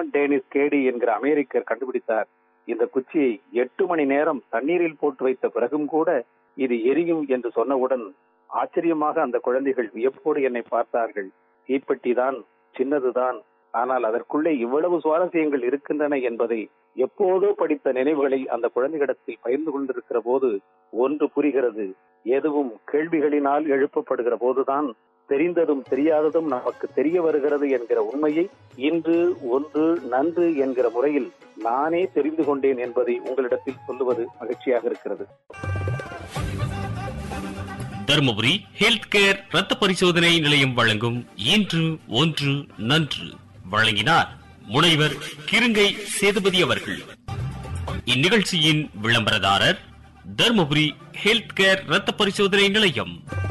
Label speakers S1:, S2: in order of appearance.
S1: Herman Danish கேடி என்கிற அமெரிக்கர் கண்டுபிடித்தார் இந்த குச்சியை எட்டு மணி நேரம் தண்ணீரில் போட்டு வைத்த பிறகும் கூட இது எரியும் என்று சொன்னவுடன் ஆச்சரியமாக அந்த குழந்தைகள் வியப்போடு என்னை பார்த்தார்கள் தீப்பெட்டி தான் சின்னதுதான் ஆனால் அதற்குள்ளே இவ்வளவு சுவாரஸ்யங்கள் இருக்கின்றன என்பதை எப்போதோ படித்த நினைவுகளை அந்த குழந்தைகளிடத்தில் பகிர்ந்து கொண்டிருக்கிற போது ஒன்று புரிகிறது எதுவும் கேள்விகளினால் எழுப்பப்படுகிற போதுதான் தெரிந்ததும் தெரியாததும் நமக்கு தெரிய வருகிறது என்கிற உண்மையை இன்று ஒன்று நன்று என்கிற முறையில் நானே தெரிந்து கொண்டேன் என்பதை உங்களிடத்தில் சொல்லுவது மகிழ்ச்சியாக இருக்கிறது
S2: தருமபுரி ஹெல்த் கேர் ரத்த பரிசோதனை நிலையம் வழங்கும் இன்று ஒன்று நன்று வழங்கினார் முனைவர் கிருங்கை சேதுபதி அவர்கள் இந்நிகழ்ச்சியின் விளம்பரதாரர் தருமபுரி ஹெல்த் கேர் ரத்த பரிசோதனை நிலையம்